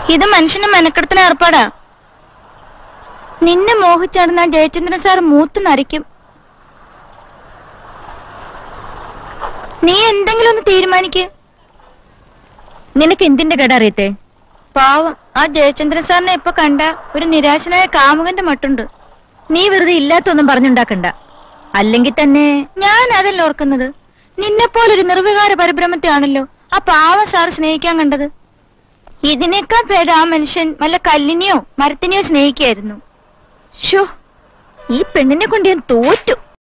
ഇത് മനുഷ്യന് മെനക്കെടുത്തിന് ഏർപ്പാടാ നിന്നെ മോഹിച്ചടന്ന ജയചന്ദ്രൻ സാർ മൂത്ത് നരയ്ക്കും നീ എന്തെങ്കിലും ഒന്ന് തീരുമാനിക്ക് നിനക്ക് എന്തിന്റെ കട അറിയത്തെ പാവം ആ ജയചന്ദ്രൻ സാറിനെ ഇപ്പൊ കണ്ട ഒരു നിരാശനായ കാമുകന്റെ മട്ടുണ്ട് നീ വെറുതെ ഇല്ലാത്തൊന്നും പറഞ്ഞുണ്ടാക്കണ്ട അല്ലെങ്കിൽ തന്നെ ഞാൻ അതല്ല ഓർക്കുന്നത് നിന്നെ പോലൊരു നിർവികാര പരിഭ്രമത്തെ ആണല്ലോ ആ പാവം സാർ സ്നേഹിക്കാൻ കണ്ടത് ഇതിനേക്കാൾ ഭേദം ആ മനുഷ്യൻ വല്ല കല്ലിനെയോ മരത്തിനെയോ സ്നേഹിക്കായിരുന്നു ഷോ ഈ പെണ്ണിനെ കൊണ്ട് ഞാൻ തോറ്റു